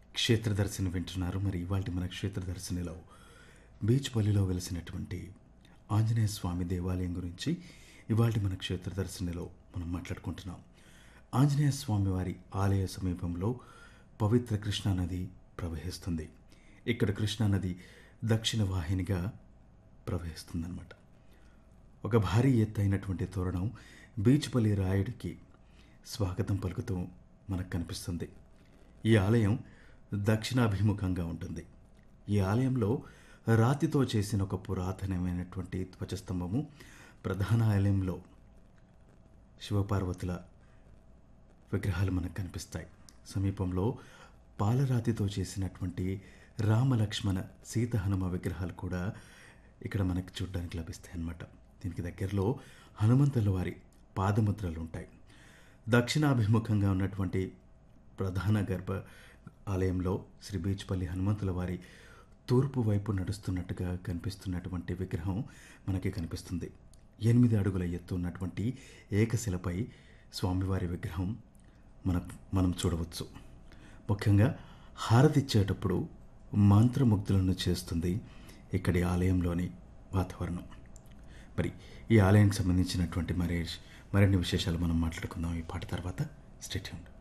క్షేత్ర దర్శనం వింటున్నారు మరి ఇవాళ మన క్షేత్ర దర్శనిలో బీచ్ పల్లిలో వెలిసినటువంటి ఆంజనేయ స్వామి దేవాలయం గురించి ఇవాళ మన క్షేత్ర దర్శనిలో మనం మాట్లాడుకుంటున్నాం ఆంజనేయ స్వామి వారి ఆలయ సమీపంలో పవిత్ర కృష్ణానది ప్రవహిస్తుంది ఇక్కడ కృష్ణానది దక్షిణ వాహినిగా ప్రవహిస్తుందన్నమాట ఒక భారీ ఎత్తైనటువంటి తోరణం బీచ్పల్లి రాయుడికి స్వాగతం పలుకుతూ మనకు కనిపిస్తుంది ఈ ఆలయం దక్షిణాభిముఖంగా ఉంటుంది ఈ ఆలయంలో రాతితో చేసిన ఒక పురాతనమైనటువంటి ధ్వజస్తంభము ప్రధాన ఆలయంలో శివపార్వతుల విగ్రహాలు మనకు కనిపిస్తాయి సమీపంలో పాలరాతితో చేసినటువంటి రామలక్ష్మణ సీత హనుమ విగ్రహాలు కూడా ఇక్కడ మనకి చూడడానికి లభిస్తాయి అన్నమాట దీనికి దగ్గరలో హనుమంతుల వారి పాదముద్రలు ఉంటాయి దక్షిణాభిముఖంగా ఉన్నటువంటి ప్రధాన గర్భ ఆలయంలో శ్రీ బీచ్పల్లి హనుమంతుల వారి తూర్పు వైపు నడుస్తున్నట్టుగా కనిపిస్తున్నటువంటి విగ్రహం మనకి కనిపిస్తుంది ఎనిమిది అడుగుల ఎత్తు ఉన్నటువంటి ఏకశిలపై స్వామివారి విగ్రహం మన మనం చూడవచ్చు ముఖ్యంగా హారతిచ్చేటప్పుడు మంత్రముగ్ధులను చేస్తుంది ఇక్కడి ఆలయంలోని వాతావరణం మరి ఈ ఆలయానికి సంబంధించినటువంటి మరి మరిన్ని విశేషాలు మనం మాట్లాడుకుందాం ఈ పాట తర్వాత స్టేట్యూన్